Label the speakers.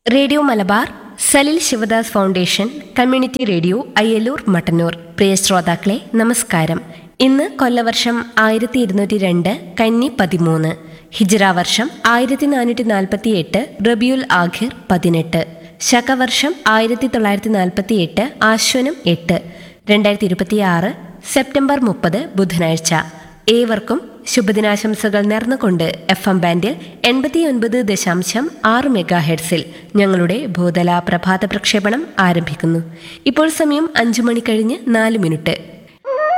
Speaker 1: radio Malabar Salil Sivadas foundation community radio Ayyalur Mattannur പ്രിയ ശ്രോതാക്കളെ നമസ്കാരം ഇന്ന് കൊല്ലവർഷം ആയിരത്തി ഇരുന്നൂറ്റി രണ്ട് കന്നി പതിമൂന്ന് ഹിജ്റ വർഷം ആയിരത്തി നാനൂറ്റി നാൽപ്പത്തി എട്ട് റബിയുൽ ആഖിർ പതിനെട്ട് ശകവർഷം ആയിരത്തി തൊള്ളായിരത്തി നാൽപ്പത്തി എട്ട് ആശ്വനം എട്ട് രണ്ടായിരത്തി ഇരുപത്തി ആറ് സെപ്റ്റംബർ മുപ്പത് ബുധനാഴ്ച ഏവർക്കും ശുഭദിനാശംസകൾ നേർന്നുകൊണ്ട് എഫ് എം ബാൻഡിൽ എൺപത്തിയൊൻപത് ദശാംശം ആറ് മെഗാ ഹെഡ്സിൽ ഞങ്ങളുടെ ഭൂതല പ്രഭാത പ്രക്ഷേപണം ആരംഭിക്കുന്നു ഇപ്പോൾ സമയം അഞ്ചു മണി കഴിഞ്ഞ് നാല് മിനിറ്റ്